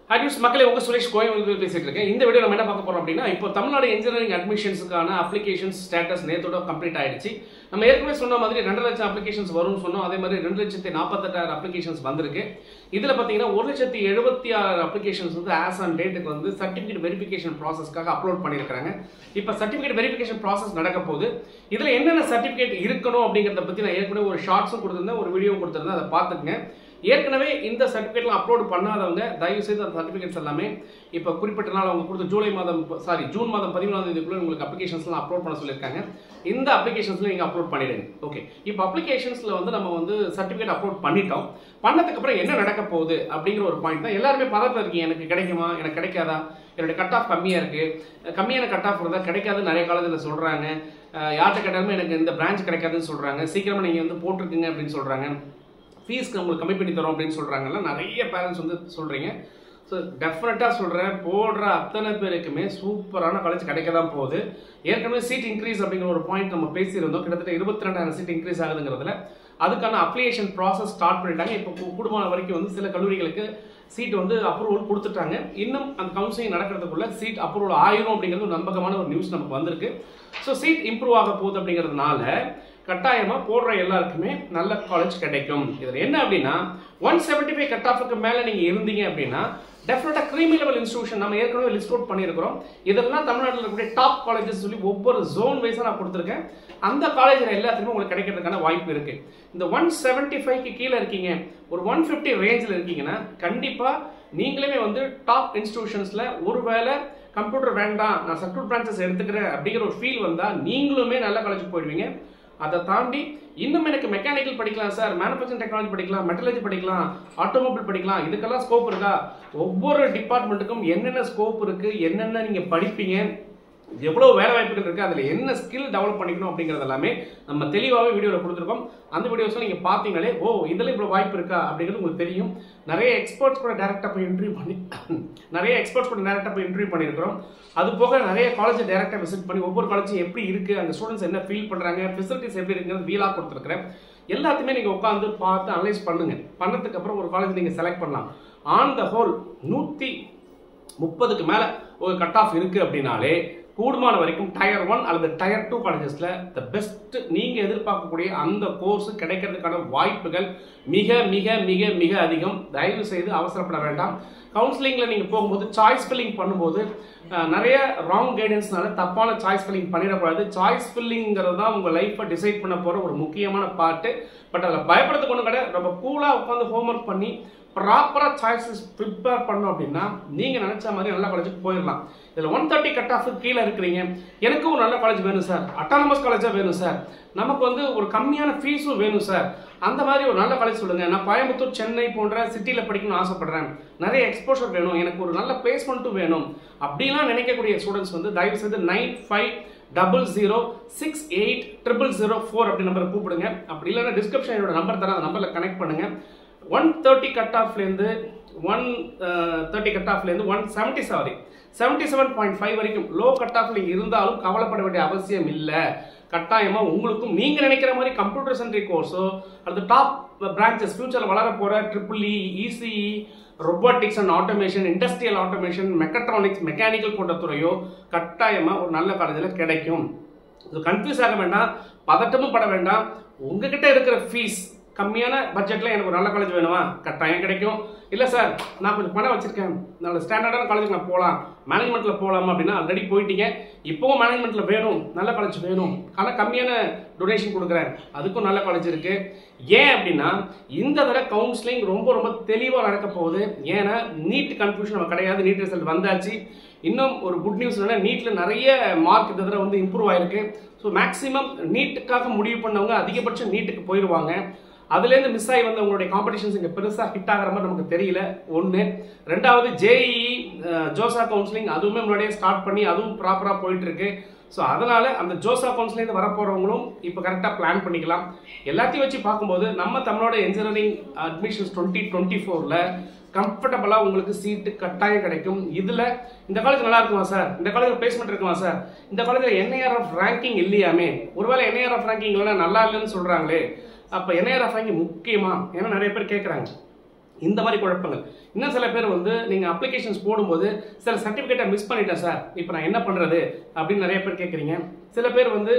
அட்யூஸ் மக்களே உங்க சுரேஷ் கோயம்புத்தூர் பேசிட்டு இருக்கேன் இந்த வீடியோ நம்ம என்ன பார்க்க போறோம் அப்படின்னா இப்போ தமிழ்நாடு இன்ஜினியரிங் அட்மிஷன்ஸுக்கான அப்ளிகேஷன்ஸ் ஸ்டேட்டஸ் நேத்தோட கம்ப்ளீட் ஆயிடுச்சு நம்ம ஏற்கனவே சொன்ன மாதிரி ரெண்டு லட்சம் அப்ளிகேஷன்ஸ் வரும்னு சொன்னோம் அதே மாதிரி ரெண்டு லட்சத்தி நாற்பத்தெட்டாயிரம் அப்ளிகேஷன்ஸ் வந்திருக்கு இதுல பாத்தீங்கன்னா ஒரு லட்சத்தி எழுபத்தி ஆறு அப்ளிகேஷன்ஸ் வந்து ஆஸ் ஆன் டேட்டுக்கு வந்து சர்டிஃபிகேட் வெரிஃபிகேஷன் ப்ராசஸ்க்காக அப்லோட் பண்ணியிருக்காங்க இப்போ சர்டிஃபிகேட் வெரிஃபிகேஷன் ப்ராசஸ் நடக்க போகுது இதுல என்னென்ன சர்டிஃபிகேட் இருக்கணும் அப்படிங்கிறத பத்தி நான் ஏற்கனவே ஒரு ஷார்ட்ஸும் கொடுத்திருந்தேன் ஒரு வீடியோ கொடுத்திருந்தேன் அதை பார்த்துக்குங்க ஏற்கனவே இந்த சர்டிஃபிகேட்லாம் அப்லோட் பண்ணாதவங்க தயவு செய்து அந்த சர்டிஃபிகேட்ஸ் எல்லாமே இப்போ குறிப்பிட்ட நாள் அவங்க கொடுத்த ஜூலை மாதம் சாரி ஜூன் மாதம் பதிமூணாம் தேதிக்குள்ள உங்களுக்கு அப்ளிகேஷன்ஸ்லாம் அப்லோட் பண்ண சொல்லியிருக்காங்க இந்த அப்ளிகேஷன்ஸ்ல நீங்க அப்லோட் பண்ணிடுங்க ஓகே இப்போ அப்ளிகேஷன்ஸ்ல வந்து நம்ம வந்து சர்டிஃபிகேட் அப்லோட் பண்ணிட்டோம் பண்ணதுக்கு அப்புறம் என்ன நடக்க போகுது அப்படிங்கிற ஒரு பாயிண்ட் தான் எல்லாருமே பதத்தில் இருக்கீங்க எனக்கு கிடைக்குமா எனக்கு கிடைக்காதா என்னுடைய கட் ஆஃப் கம்மியா இருக்கு கம்மியான கட் ஆஃப் இருந்தால் கிடைக்காதுன்னு நிறைய காலத்தில் சொல்றாங்க அஹ் யார்கிட்ட கேட்டாலுமே எனக்கு இந்த பிரான்ச் கிடைக்காதுன்னு சொல்றாங்க சீக்கிரமா நீங்க வந்து போட்டிருக்கீங்க அப்படின்னு சொல்றாங்க ஃபீஸ்க்கு உங்களுக்கு கம்மி பண்ணி தரோம் அப்படின்னு சொல்கிறாங்கல்ல நிறைய பேரண்ட்ஸ் வந்து சொல்கிறீங்க ஸோ டெஃபினட்டாக சொல்கிறேன் போடுற அத்தனை பேருக்குமே சூப்பரான காலேஜ் கிடைக்க தான் போகுது ஏற்கனவே சீட் இன்க்ரீஸ் அப்படிங்கிற ஒரு பாயிண்ட் நம்ம பேசியிருந்தோம் கிட்டத்தட்ட இருபத்தி ரெண்டாயிரம் சீட் இன்க்ரீஸ் ஆகுதுங்கிறதுல அதுக்கான அப்ளிகேஷன் ப்ராசஸ் ஸ்டார்ட் பண்ணிட்டாங்க இப்போ குடும்பம் வரைக்கும் வந்து சில கல்லூரிகளுக்கு சீட் வந்து அப்ரூவல் கொடுத்துட்டாங்க இன்னும் அந்த கவுன்சிலிங் நடக்கிறதுக்குள்ள சீட் அப்ரூவல் ஆயிரும் அப்படிங்கிறது ஒரு நம்பகமான ஒரு நியூஸ் நமக்கு வந்திருக்கு ஸோ சீட் இம்ப்ரூவ் ஆக போகுது அப்படிங்கிறதுனால கட்டாயமா போடுற எல்லாருக்குமே நல்ல காலேஜ் கிடைக்கும் இதுல என்ன அப்படின்னா ஒன் செவன்டி ஃபைவ் கட் ஆஃபுக்கு மேல நீங்க இருந்தீங்க அப்படின்னா டெஃபினட்டா கிரீமி லெவல் இன்ஸ்டியூஷன் நம்ம ஏற்கனவே லிஸ்ட் அவுட் பண்ணியிருக்கிறோம் இதெல்லாம் தமிழ்நாட்டில் இருக்கக்கூடிய டாப் காலேஜஸ் சொல்லி ஒவ்வொரு ஜோன் வைஸாக நான் கொடுத்துருக்கேன் அந்த காலேஜில் எல்லாத்துக்குமே உங்களுக்கு கிடைக்கிறதுக்கான வாய்ப்பு இருக்கு இந்த ஒன் செவன்டி ஃபைவ்க்கு கீழே இருக்கீங்க ஒரு ஒன் ஃபிஃப்டி ரேஞ்சில் இருக்கீங்கன்னா கண்டிப்பா நீங்களுமே வந்து டாப் இன்ஸ்டிடியூஷன்ஸ்ல ஒருவேளை கம்ப்யூட்டர் வேண்டாம் நான் சர்க்யூட் பிரான்ச்சஸ் எடுத்துக்கிறேன் அப்படிங்கிற ஒரு ஃபீல் வந்தா நீங்களுமே நல்ல காலேஜுக்கு போயிடுவீங்க அதை தாண்டி இன்னும் எனக்கு மெக்கானிக்கல் படிக்கலாம் சார் மேனுஃபேக்சரிங் டெக்னாலஜி படிக்கலாம் மெட்டலஜி படிக்கலாம் ஆட்டோமொபைல் படிக்கலாம் இதுக்கெல்லாம் ஸ்கோப் இருக்கா ஒவ்வொரு டிபார்ட்மெண்ட்டுக்கும் என்னென்ன ஸ்கோப் இருக்கு என்னென்ன நீங்க படிப்பீங்க எவ்வளவு வேலை வாய்ப்புகள் இருக்கு அதுல என்ன ஸ்கில் டெவலப் பண்ணிக்கணும் அப்படிங்கறது எல்லாமே நம்ம தெளிவாகவே வீடியோல கொடுத்துருக்கோம் அந்த வீடியோஸ் நீங்க பாத்தீங்களே ஓ இதுல இவ்வளவு வாய்ப்பு இருக்கா அப்படிங்கிறது உங்களுக்கு தெரியும் நிறைய எக்ஸ்பர்ட்ஸ் கூட டேரக்டா போய் இன்டர்வியூ பண்ணி நிறைய எக்ஸ்பர்ட்ஸ் கூட டேரக்டா போய் இன்டர்வியூ பண்ணியிருக்கிறோம் அது போக நிறைய காலேஜ் டேரக்டா விசிட் பண்ணி ஒவ்வொரு காலேஜும் எப்படி இருக்கு அந்த ஸ்டூடெண்ட்ஸ் என்ன ஃபீல் பண்றாங்க ஃபெசிலிட்டிஸ் எப்படி இருக்குங்கிறது வீலா கொடுத்துருக்கிறேன் எல்லாத்தையுமே நீங்க உட்காந்து பார்த்து அனலைஸ் பண்ணுங்க பண்ணதுக்கு அப்புறம் ஒரு காலேஜ் நீங்க செலக்ட் பண்ணலாம் ஆன் த ஹோல் நூத்தி முப்பதுக்கு மேல ஒரு கட் ஆஃப் இருக்கு அப்படின்னாலே கூடுமான வரைக்கும் டயர் ஒன் அல்லது டயர் டூ காலேஜஸ்ல த பெஸ்ட் நீங்க எதிர்பார்க்கக்கூடிய அந்த கோர்ஸ் கிடைக்கிறதுக்கான வாய்ப்புகள் மிக மிக மிக மிக அதிகம் தயவு செய்து அவசரப்பட வேண்டாம் கவுன்சிலிங்ல நீங்க போகும்போது சாய்ஸ் ஃபில்லிங் பண்ணும்போது அஹ், நிறைய ராங் கைடன்ஸ்னால தப்பான சாய்ஸ் ஃபில்லிங் பண்ணிடக்கூடாது சாய்ஸ் ஃபில்லிங்கிறது தான் உங்க லைஃப்பை டிசைட் பண்ண போற ஒரு முக்கியமான பார்ட்டு பட் அதில் பயப்படுறதுக்கு ஒன்றும் கிடையாது ரொம்ப கூலாக உட்காந்து ஹோம்ஒர்க் பண்ணி ப்ராப்பராக சாய்ஸஸ் ப்ரிப்பேர் பண்ணோம் அப்படின்னா நீங்கள் நினச்ச மாதிரி நல்ல காலேஜுக்கு போயிடலாம் இதில் ஒன் தேர்ட்டி கட் ஆஃப் கீழே இருக்கிறீங்க எனக்கும் ஒரு நல்ல காலேஜ் வேணும் சார் அட்டானமஸ் காலேஜாக வேணும் சார் நமக்கு வந்து ஒரு கம்மியான ஃபீஸும் வேணும் சார் அந்த மாதிரி ஒரு நல்ல காலேஜ் சொல்லுங்க நான் கோயம்புத்தூர் சென்னை போன்ற சிட்டியில் படிக்கணும்னு ஆசைப்படுறேன் நிறைய எக்ஸ்போஷர் வேணும் எனக்கு ஒரு நல்ல பிளேஸ்மெண்ட்டும் வேணும் அப்படிலாம் நினைக்கக்கூடிய ஸ்டூடெண்ட்ஸ் வந்து தயவு செய்து nine five double zero six eight triple zero four அப்படி நம்பரை கூப்பிடுங்க அப்படி இல்லைன்னா டிஸ்கிரிப்ஷன் என்னோட நம்பர் தரேன் அந்த நம்பரில் கனெக்ட் பண்ணுங்க ஒன் தேர்ட்டி கட் ஆஃப்லேருந்து ஒன் தேர்ட்டி கட் ஆஃப்லேருந்து one seventy sorry seventy seven point five வரைக்கும் லோ கட் ஆஃப்ல இருந்தாலும் கவலைப்பட வேண்டிய அவசியம் இல்லை கட்டாயமா உங்களுக்கும் நீங்க நினைக்கிற மாதிரி கம்ப்யூட்டர் சென்ட்ரிக் கோர்ஸோ அல்லது டாப் பிரான்ச்சஸ் ஃபியூச்சர்ல வளர போற triple E ECE robotics and automation industrial automation mechatronics mechanical போன்ற துறையோ கட்டாயமா ஒரு நல்ல காலேஜில் கிடைக்கும் கன்ஃபியூஸ் ஆக வேண்டாம் பதட்டமும் பட வேண்டாம் உங்ககிட்ட இருக்கிற ஃபீஸ் கம்மியான பட்ஜெட்ல எனக்கு ஒரு நல்ல காலேஜ் வேணுமா கட்டாயம் கிடைக்கும் இல்ல சார் நான் கொஞ்சம் பணம் வச்சிருக்கேன் நல்ல ஸ்டாண்டர்டான காலேஜுக்கு நான் போகலாம் மேனேஜ்மெண்ட்ல போகலாமா அப்படின்னா ஆல்ரெடி போயிட்டீங்க இப்போவும் மேனேஜ்மெண்ட்ல வேணும் நல்ல காலேஜ் வேணும் ஆனால் கம்மியான டொனேஷன் கொடுக்குறேன் அதுக்கும் நல்ல காலேஜ் இருக்கு ஏன் அப்படின்னா இந்த தடவை கவுன்சிலிங் ரொம்ப ரொம்ப தெளிவாக நடக்க போகுது ஏன்னா நீட் கன்ஃபியூஷன் நம்ம கிடையாது நீட் ரிசல்ட் வந்தாச்சு இன்னும் ஒரு குட் நியூஸ் என்னன்னா நீட்ல நிறைய மார்க் இந்த தடவை வந்து இம்ப்ரூவ் ஆயிருக்கு ஸோ மேக்ஸிமம் நீட்டுக்காக முடிவு பண்ணவங்க அதிகபட்சம் நீட்டுக்கு போயிடுவாங்க அதுலேருந்து மிஸ் ஆகி வந்த உங்களுடைய காம்படிஷன்ஸ் இங்கே பெருசாக ஹிட் ஆகிற மாதிரி நமக்கு தெரியல ஒன்று ரெண்டாவது ஜேஇ ஜோசா கவுன்சிலிங் அதுவுமே முன்னாடியே ஸ்டார்ட் பண்ணி அதுவும் ப்ராப்பராக போயிட்டு இருக்கு ஸோ அதனால அந்த ஜோசா கவுன்சிலேருந்து வரப்போறவங்களும் இப்போ கரெக்டாக பிளான் பண்ணிக்கலாம் எல்லாத்தையும் வச்சு பார்க்கும்போது நம்ம தமிழோட இன்ஜினியரிங் அட்மிஷன்ஸ் டுவெண்ட்டி டுவெண்ட்டி ஃபோரில் கம்ஃபர்டபுளாக உங்களுக்கு சீட்டு கட்டாயம் கிடைக்கும் இதில் இந்த காலேஜ் நல்லா இருக்குமா சார் இந்த காலேஜ் பிளேஸ்மெண்ட் இருக்குமா சார் இந்த காலேஜில் என்ஐஆர்எஃப் ரேங்கிங் இல்லையாமே ஒருவேளை என்ஐஆர்எஃப் ரேங்கிங் இல்லைன்னா நல்லா இல்லைன்னு சொல்கிறாங்களே அப்போ என்ஐஆர்எஃப் ரேங்கிங் முக்கியமா ஏன்னா நிறைய பேர் கேட்குறாங்க இந்த மாதிரி குழப்பங்கள் இன்னும் சில பேர் வந்து நீங்கள் அப்ளிகேஷன்ஸ் போடும்போது சில சர்டிஃபிகேட்டை மிஸ் பண்ணிட்டேன் சார் இப்போ நான் என்ன பண்ணுறது அப்படின்னு நிறைய பேர் கேட்குறீங்க சில பேர் வந்து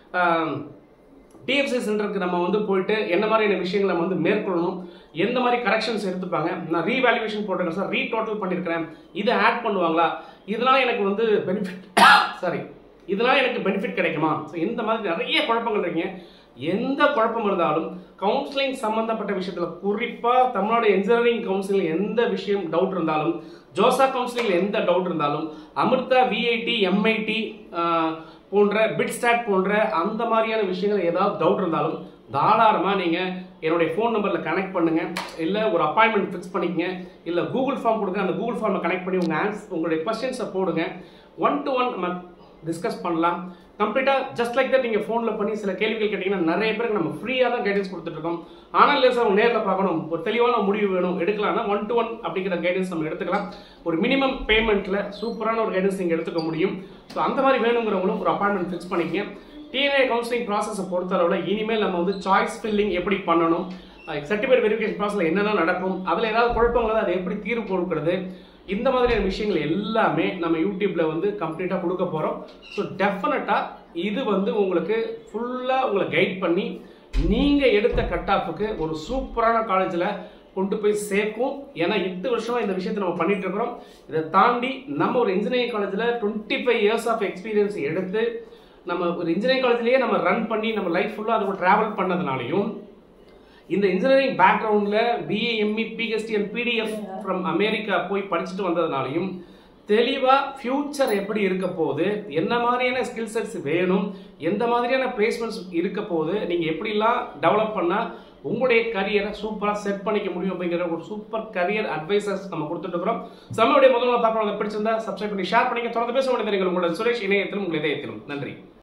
டிஎஃப்சி சென்டருக்கு நம்ம வந்து போயிட்டு என்ன மாதிரியான விஷயங்களை நம்ம வந்து மேற்கொள்ளணும் எந்த மாதிரி கரெக்ஷன்ஸ் எடுத்துப்பாங்க நான் ரீவேல்யூவேஷன் போட்டிருக்கேன் சார் ரீ டோட்டல் பண்ணியிருக்கிறேன் இதை ஆட் பண்ணுவாங்களா இதெல்லாம் எனக்கு வந்து பெனிஃபிட் சாரி இதெல்லாம் எனக்கு பெனிஃபிட் கிடைக்குமா ஸோ இந்த மாதிரி நிறைய குழப்பங்கள் இருக்கீங்க எந்த குழப்பம் இருந்தாலும் கவுன்சிலிங் சம்பந்தப்பட்ட விஷயத்தில் குறிப்பாக தமிழ்நாடு இன்ஜினியரிங் கவுன்சிலிங் எந்த விஷயம் டவுட் இருந்தாலும் ஜோசா கவுன்சிலிங்கில் எந்த டவுட் இருந்தாலும் அமிர்தா விஐடி எம்ஐடி போன்ற பிட்ஸ்டாட் போன்ற அந்த மாதிரியான விஷயங்கள் ஏதாவது டவுட் இருந்தாலும் தாராளமாக நீங்கள் என்னுடைய ஃபோன் நம்பரில் கனெக்ட் பண்ணுங்க இல்லை ஒரு அப்பாயின்மெண்ட் ஃபிக்ஸ் பண்ணிக்கங்க இல்லை கூகுள் ஃபார்ம் கொடுங்க அந்த கூகுள் ஃபார்மை கனெக்ட் பண்ணி உங்கள் ஆன்ஸ் உங்களுடைய கொஸ்டின்ஸை போடுங்க ஒன் டு ஒன் நம்ம டிஸ்கஸ் பண்ணலாம் கம்ப்ளீட்டாக ஜஸ்ட் லைக் தட் நீங்கள் ஃபோனில் பண்ணி சில கேள்விகள் கேட்டிங்கன்னா நிறைய பேருக்கு நம்ம ஃப்ரீயாக தான் கைடன்ஸ் கொடுத்துட்ருக்கோம் ஆனால் இல்லை சார் நேரில் பார்க்கணும் ஒரு தெளிவான முடிவு வேணும் எடுக்கலாம்னா ஒன் டு ஒன் அப்படிங்கிற கைடன்ஸ் நம்ம எடுத்துக்கலாம் ஒரு மினிமம் பேமெண்ட்டில் சூப்பரான ஒரு கைடன்ஸ் நீங்கள் எடுத்துக்க முடியும் ஸோ அந்த மாதிரி வேணுங்கிறவங்களும் ஒரு அப்பாயின்மெண்ட் ஃபிக்ஸ் பண்ணிக்கங்க டிஎன்ஏ கவுன்சிலிங் ப்ராசஸை பொறுத்தளவில் இனிமேல் நம்ம வந்து சாய்ஸ் ஃபில்லிங் எப்படி பண்ணணும் சர்டிஃபிகேட் வெரிஃபிகேஷன் ப்ராசஸில் என்னென்ன நடக்கும் அதில் ஏதாவது குழப்பங்கள் அதை எப்படி தீர்வு கொடுக்கறது இந்த மாதிரியான விஷயங்கள் எல்லாமே நம்ம யூடியூப்ல வந்து கம்ப்ளீட்டாக கொடுக்க போகிறோம் ஸோ டெஃபினட்டாக இது வந்து உங்களுக்கு ஃபுல்லாக உங்களை கைட் பண்ணி நீங்கள் எடுத்த கட் ஆஃபுக்கு ஒரு சூப்பரான காலேஜில் கொண்டு போய் சேர்க்கும் ஏன்னா எட்டு வருஷமா இந்த விஷயத்தை நம்ம பண்ணிட்டு இருக்கிறோம் இதை தாண்டி நம்ம ஒரு இன்ஜினியரிங் காலேஜில் twenty five years of experience எடுத்து நம்ம ஒரு இன்ஜினியரிங் காலேஜ்லேயே நம்ம ரன் பண்ணி நம்ம லைஃப் ஃபுல்லாக அது ட்ராவல் பண்ணதுனாலையும் இந்த இன்ஜினியரிங் பேக்ரவுண்டில் BA ME PhD and PDF from America போய் படிச்சுட்டு வந்ததுனாலையும் தெளிவாக ஃப்யூச்சர் எப்படி இருக்க போகுது என்ன மாதிரியான ஸ்கில் செட்ஸ் வேணும் எந்த மாதிரியான பிளேஸ்மெண்ட்ஸ் இருக்க போகுது நீங்கள் எப்படிலாம் டெவலப் பண்ணால் உங்களுடைய கரியரை சூப்பராக செட் பண்ணிக்க முடியும் அப்படிங்கிற ஒரு சூப்பர் கரியர் அட்வைசர்ஸ் நம்ம கொடுத்துட்டு இருக்கிறோம் நம்மளுடைய முதல்ல பார்க்கணும் பிடிச்சிருந்தா சப்ஸ்கிரைப் பண்ணி ஷேர் பண்ணிக்க தொடர்ந்து பேச வேண்டிய உங்களோட சுரேஷ் இணையத்திலும் உங்கள் இதயத்திலும் நன்றி